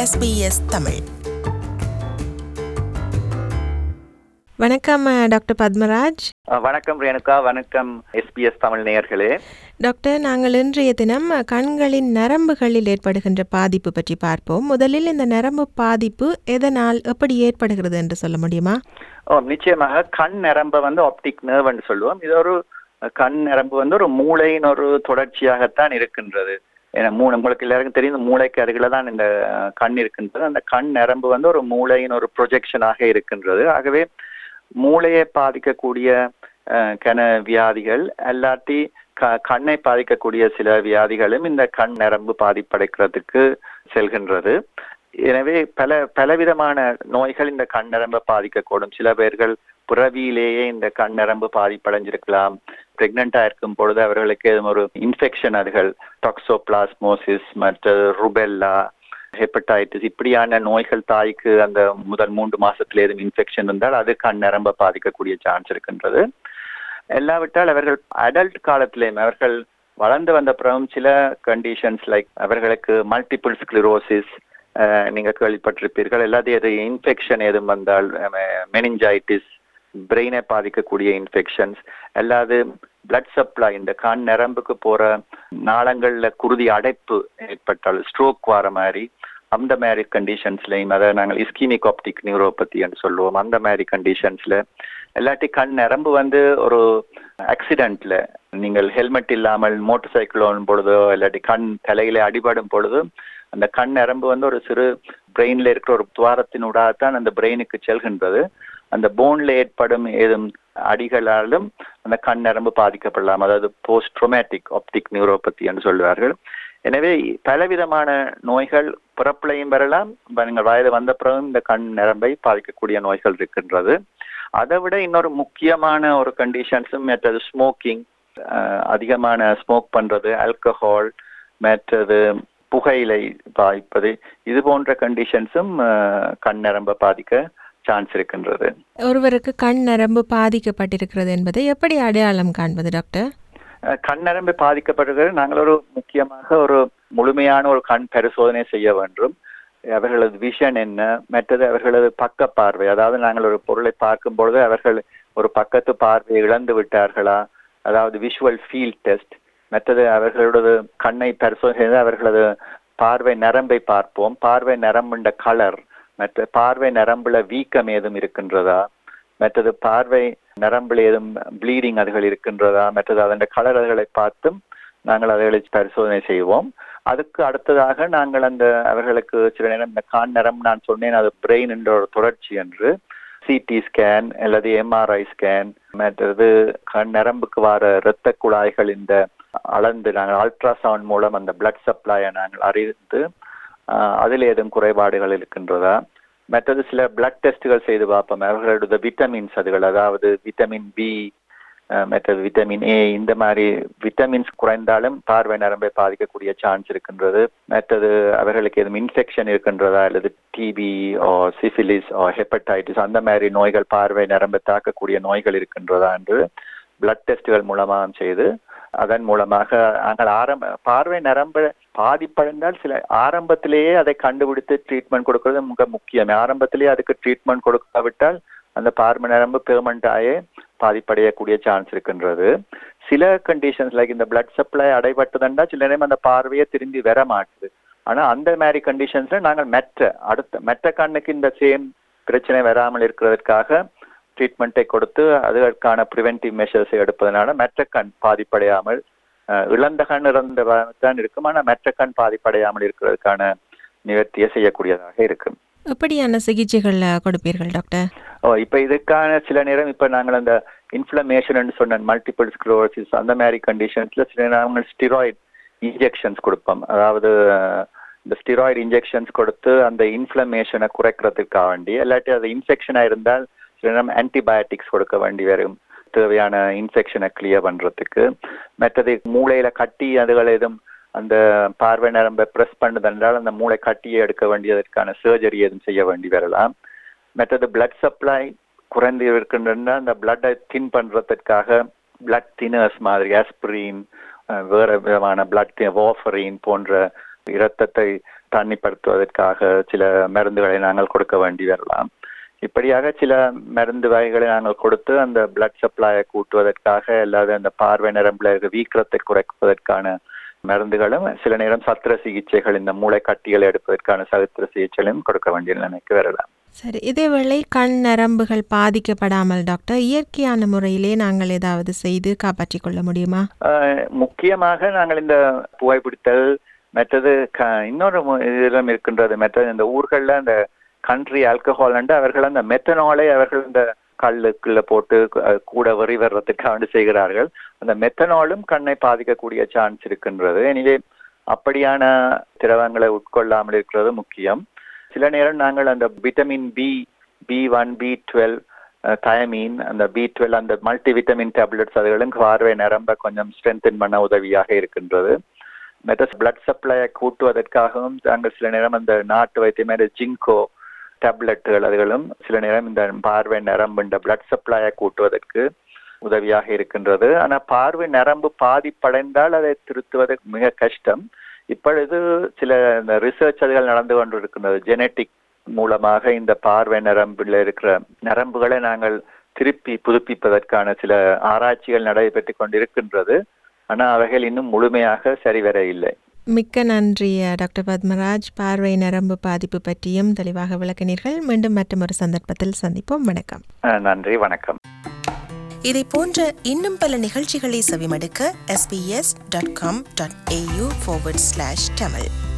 SBS Tamil வணக்கம் அஹ், doctor Padmaraj அஹ் வணக்கம் ரேணுகா வணக்கம் எஸ்பிஎஸ் தமிழ் நேயர்களே டாக்டர் நாங்கள் இன்றைய தினம் அஹ், கண்களின் நரம்புகளில் ஏற்படுகின்ற பாதிப்பு பற்றி பார்ப்போம் முதலில் இந்த நரம்பு பாதிப்பு எதனால் எப்படி ஏற்படுகிறது என்று சொல்ல முடியுமா ஓ நிச்சயமாக கண் நரம்பை வந்து ஆப்டிக் நர்வ்னு சொல்லுவோம் இது ஒரு அஹ், கண் நரம்பு வந்து ஒரு மூளையின் ஒரு தொடர்ச்சியாகத்தான் இருக்கின்றது ஏன்னா மூளை உங்களுக்கு எல்லாருக்கும் தெரியும் இந்த மூளைக்கு அருகில தான் இந்த அஹ், கண் இருக்கின்றது அந்த கண் நரம்பு வந்து ஒரு மூளையின் ஒரு ப்ரொஜெக்ஷனாக இருக்கின்றது ஆகவே மூளையை பாதிக்கக்கூடிய அஹ், கன வியாதிகள் அல்லாட்டி க கண்ணை பாதிக்கக்கூடிய சில வியாதிகளும் இந்த கண் நரம்பு பாதிப்படைக்கிறதுக்கு செல்கின்றது எனவே பல பலவிதமான நோய்கள் இந்த கண் நரம்பை பாதிக்கக்கூடும் சில பேர்கள் பிறவியிலேயே இந்த கண் நரம்பு பாதிப்படைஞ்சிருக்கலாம் பிரெக்னெண்டா இருக்கும் பொழுது அவர்களுக்கு ஏதும் ஒரு இன்ஃபெக்ஷன் அதுகள் டாக்ஸோபிளாஸ்மோசிஸ் மற்ற ருபெல்லா ஹெப்படைட்டிஸ் இப்படியான நோய்கள் தாய்க்கு அந்த முதல் மூன்று மாசத்துல எதுவும் இன்ஃபெக்ஷன் இருந்தால் அது கண் நரம்பை பாதிக்கக்கூடிய சான்ஸ் இருக்கின்றது எல்லாவிட்டால் அவர்கள் அடல்ட் காலத்திலேயும் அவர்கள் வளர்ந்து வந்த பிறகும் சில கண்டிஷன்ஸ் லைக் அவர்களுக்கு மல்டிபிள் ஸ்க்ளிரோசிஸ் நீங்க கேள்விப்பட்டிருப்பீர்கள் எல்லாத்தையும் எது இன்ஃபெக்ஷன் எதுவும் வந்தால் மெனிஞ்சைட்டிஸ் பிரெயினை பாதிக்கக்கூடிய இன்ஃபெக்ஷன்ஸ் அல்லாது பிளட் சப்ளை இந்த கண் நரம்புக்கு போற நாளங்கள்ல குருதி அடைப்பு ஏற்பட்டால் ஸ்ட்ரோக் வர மாதிரி அந்த மாதிரி கண்டிஷன்ஸ்லையும் அதை நாங்கள் இஸ்கீமிக் ஆப்டிக் நியூரோபதி என்று சொல்லுவோம் அந்த மாதிரி கண்டிஷன்ஸ்ல இல்லாட்டி கண் நரம்பு வந்து ஒரு ஆக்சிடென்ட்ல நீங்கள் ஹெல்மெட் இல்லாமல் மோட்டார் சைக்கிள் ஓடும் பொழுதோ இல்லாட்டி கண் தலையில அடிபடும் பொழுது அந்த கண் நரம்பு வந்து ஒரு சிறு பிரெயின்ல இருக்கிற ஒரு துவாரத்தினூடாகத்தான் அந்த பிரெயினுக்கு செல்கின்றது அந்த போன்ல ஏற்படும் ஏதும் அடிகளாலும் அந்த கண் நரம்பு பாதிக்கப்படலாம் அதாவது போஸ்ட் ட்ரோமேட்டிக் ஆப்டிக் நியூரோபதி என்று சொல்வார்கள் எனவே பலவிதமான நோய்கள் பிறப்பிலையும் வரலாம் இப்ப நீங்கள் வயது வந்த பிறகும் இந்த கண் நரம்பை பாதிக்கக்கூடிய நோய்கள் இருக்கின்றது அதை விட இன்னொரு முக்கியமான ஒரு கண்டிஷன்ஸும் மற்றது ஸ்மோக்கிங் அதிகமான ஸ்மோக் பண்றது ஆல்கஹால் மற்றது புகையிலை பாதிப்பது இது போன்ற கண்டிஷன்ஸும் கண் நரம்பை பாதிக்க சான்ஸ் இருக்கின்றது ஒருவருக்கு கண் நரம்பு பாதிக்கப்பட்டிருக்கிறது என்பதை எப்படி அடையாளம் காண்பது டாக்டர் அஹ் கண் நரம்பு பாதிக்கப்படுகிறது நாங்கள் ஒரு முக்கியமாக ஒரு முழுமையான ஒரு கண் பரிசோதனை செய்ய வேண்டும் அவர்களது விஷன் என்ன மற்றது அவர்களது பக்க பார்வை அதாவது நாங்கள் ஒரு பொருளை பார்க்கும் பொழுது அவர்கள் ஒரு பக்கத்து பார்வையை இழந்து விட்டார்களா அதாவது விஷுவல் ஃபீல்ட் டெஸ்ட் மற்றது அவர்களது கண்ணை பரிசோதனை செய்து அவர்களது பார்வை நரம்பை பார்ப்போம் பார்வை நரம்புண்ட கலர் மற்ற பார்வை நரம்புல வீக்கம் ஏதும் இருக்கின்றதா மற்றது பார்வை நரம்பில் ஏதும் ப்ளீடிங் அதுகள் இருக்கின்றதா மற்றது அதன் கலர் அதுகளை பார்த்தும் நாங்கள் அதுகளை பரிசோதனை செய்வோம் அதுக்கு அடுத்ததாக நாங்கள் அந்த அவர்களுக்கு சில நேரம் இந்த கான் நரம் நான் சொன்னேன் அது பிரெயின் என்ற ஒரு தொடர்ச்சி என்று சிடி ஸ்கேன் அல்லது எம்ஆர்ஐ ஸ்கேன் மற்றது கண் நரம்புக்கு வர இரத்த குழாய்கள் இந்த அளந்து நாங்கள் அல்ட்ராசவுண்ட் மூலம் அந்த பிளட் சப்ளையை நாங்கள் அறிந்து ஆஹ் அதில் ஏதும் குறைபாடுகள் இருக்கின்றதா மற்றது சில பிளட் டெஸ்ட்டுகள் செய்து பார்ப்போம் அவர்களோட விட்டமின்ஸ் அதுகள் அதாவது விட்டமின் பி மற்றது விட்டமின் ஏ இந்த மாதிரி விட்டமின்ஸ் குறைந்தாலும் பார்வை நரம்பை பாதிக்கக்கூடிய சான்ஸ் இருக்கின்றது மற்றது அவர்களுக்கு எதுவும் இன்ஃபெக்ஷன் இருக்கின்றதா அல்லது டிபி ஓ சிஃபிலிஸ் ஓ ஹெப்படைட்டிஸ் அந்த மாதிரி நோய்கள் பார்வை நரம்பை தாக்கக்கூடிய நோய்கள் இருக்கின்றதா என்று பிளட் டெஸ்ட்டுகள் மூலமாக செய்து அதன் மூலமாக நாங்கள் ஆரம்ப பார்வை நரம்பு பாதிப்படைந்தால் சில ஆரம்பத்திலேயே அதை கண்டுபிடித்து ட்ரீட்மெண்ட் கொடுக்கறது மிக முக்கியம் ஆரம்பத்திலேயே அதுக்கு ட்ரீட்மெண்ட் கொடுக்காவிட்டால் அந்த பார்வை நரம்பு பெர்மனண்ட் ஆயே பாதிப்படையக்கூடிய சான்ஸ் இருக்கின்றது சில கண்டிஷன்ஸ் லைக் இந்த பிளட் சப்ளை அடைபட்டதுண்டா சில நேரம் அந்த பார்வையே திரும்பி வர மாட்டுது ஆனா அந்த மாதிரி கண்டிஷன்ஸ்ல நாங்கள் மெற்ற அடுத்த மெற்ற கண்ணுக்கு இந்த சேம் பிரச்சனை வராமல் இருக்கிறதுக்காக ட்ரீட்மெண்ட்டை கொடுத்து அதற்கான ப்ரிவென்டிவ் மெஷர்ஸை எடுப்பதனால மெற்ற கண் பாதிப்படையாமல் இழந்த கண் இறந்த தான் இருக்கும் ஆனால் மெற்ற கண் பாதிப்படையாமல் இருக்கிறதுக்கான நிவர்த்தியை செய்யக்கூடியதாக இருக்கும் எப்படியான சிகிச்சைகள் கொடுப்பீர்கள் டாக்டர் ஓ இப்போ இதுக்கான சில நேரம் இப்போ நாங்கள் அந்த இன்ஃப்ளமேஷன் சொன்ன மல்டிபிள் ஸ்க்ளோசிஸ் அந்த மாதிரி கண்டிஷன்ஸ்ல சில நேரம் ஸ்டிராய்ட் இன்ஜெக்ஷன்ஸ் கொடுப்போம் அதாவது இந்த ஸ்டிராய்டு இன்ஜெக்ஷன்ஸ் கொடுத்து அந்த இன்ஃப்ளமேஷனை குறைக்கிறதுக்காக வேண்டி இல்லாட்டி அது இன்ஃபெக்ஷனாக இருந்தால் சில நேரம் ஆன்டிபயோட்டிக்ஸ் கொடுக்க வேண்டி வரும் தேவையான இன்ஃபெக்ஷனை கிளியர் பண்ணுறதுக்கு மற்றது மூளையில கட்டி அதுகள் எதுவும் அந்த பார்வை நரம்பை ப்ரெஸ் பண்ணுதென்றால் அந்த மூளை கட்டியை எடுக்க வேண்டியதற்கான சர்ஜரி எதுவும் செய்ய வேண்டி வரலாம் மற்றது பிளட் சப்ளை குறைந்து இருக்கின்றன அந்த பிளட்டை தின் பண்ணுறதுக்காக பிளட் தினர்ஸ் மாதிரி ஆஸ்பிரின் வேற விதமான பிளட் வாஃபரின் போன்ற இரத்தத்தை தண்ணிப்படுத்துவதற்காக சில மருந்துகளை நாங்கள் கொடுக்க வேண்டி வரலாம் இப்படியாக சில மருந்து வகைகளை நாங்கள் கொடுத்து அந்த பிளட் சப்ளையை கூட்டுவதற்காக அல்லது அந்த பார்வை நரம்புல இருக்க வீக்கத்தை குறைப்பதற்கான மருந்துகளும் சில நேரம் சத்திர சிகிச்சைகள் இந்த மூளை கட்டிகளை எடுப்பதற்கான சத்திர சிகிச்சைகளையும் கொடுக்க வேண்டிய நிலைமைக்கு வரலாம் சரி இதேவேளை கண் நரம்புகள் பாதிக்கப்படாமல் டாக்டர் இயற்கையான முறையிலே நாங்கள் ஏதாவது செய்து காப்பாற்றிக் கொள்ள முடியுமா ஆஹ் முக்கியமாக நாங்கள் இந்த புகைப்பிடித்தல் மற்றது க இன்னொரு மு- இதிலும் இருக்கின்றது மற்றது இந்த ஊர்களில் அந்த கண்ட்ரி ஆல்கஹால் அவர்கள் அந்த மெத்தனாலை அவர்கள் இந்த கல்லுக்குள்ள போட்டு அஹ், கூட வரி வர்றதுக்காக செய்கிறார்கள் அந்த மெத்தனாலும் கண்ணை பாதிக்கக்கூடிய சான்ஸ் இருக்கின்றது எனவே அப்படியான திரவங்களை உட்கொள்ளாமல் இருக்கிறது முக்கியம் சில நேரம் நாங்கள் அந்த vitamin B B one B twelve thiamine அந்த பி டுவெல் அந்த மல்டி விட்டமின் டேப்லெட்ஸ் அதுகளும் பார்வை நிரம்ப கொஞ்சம் ஸ்ட்ரென்தன் பண்ண உதவியாக இருக்கின்றது மற்ற பிளட் சப்ளையை கூட்டுவதற்காகவும் நாங்கள் சில நேரம் அந்த நாட்டு வைத்தியமே ஜிங்கோ டேப்லெட்டுகள் அதுகளும் சில நேரம் இந்த பார்வை நரம்பு இந்த பிளட் சப்ளையை கூட்டுவதற்கு உதவியாக இருக்கின்றது ஆனா பார்வை நரம்பு பாதிப்படைந்தால் அதை திருத்துவது மிக கஷ்டம் இப்பொழுது சில இந்த ரிசர்ச் அதுகள் நடந்து கொண்டிருக்கின்றது ஜெனட்டிக் மூலமாக இந்த பார்வை நரம்பில் இருக்கிற நரம்புகளை நாங்கள் திருப்பி புதுப்பிப்பதற்கான சில ஆராய்ச்சிகள் நடைபெற்றுக் கொண்டிருக்கின்றது ஆனா அவைகள் இன்னும் முழுமையாக சரிவர இல்லை மிக்க நன்றி அஹ், டாக்டர் பத்மராஜ் பார்வை நரம்பு பாதிப்பு பற்றியும் தெளிவாக விளக்கினீர்கள் மீண்டும் மற்றொரு சந்தர்ப்பத்தில் சந்திப்போம் வணக்கம் அஹ் நன்றி வணக்கம் இதை போன்ற இன்னும் பல நிகழ்ச்சிகளை செவிமடுக்க sbs.com.au forward slash tamil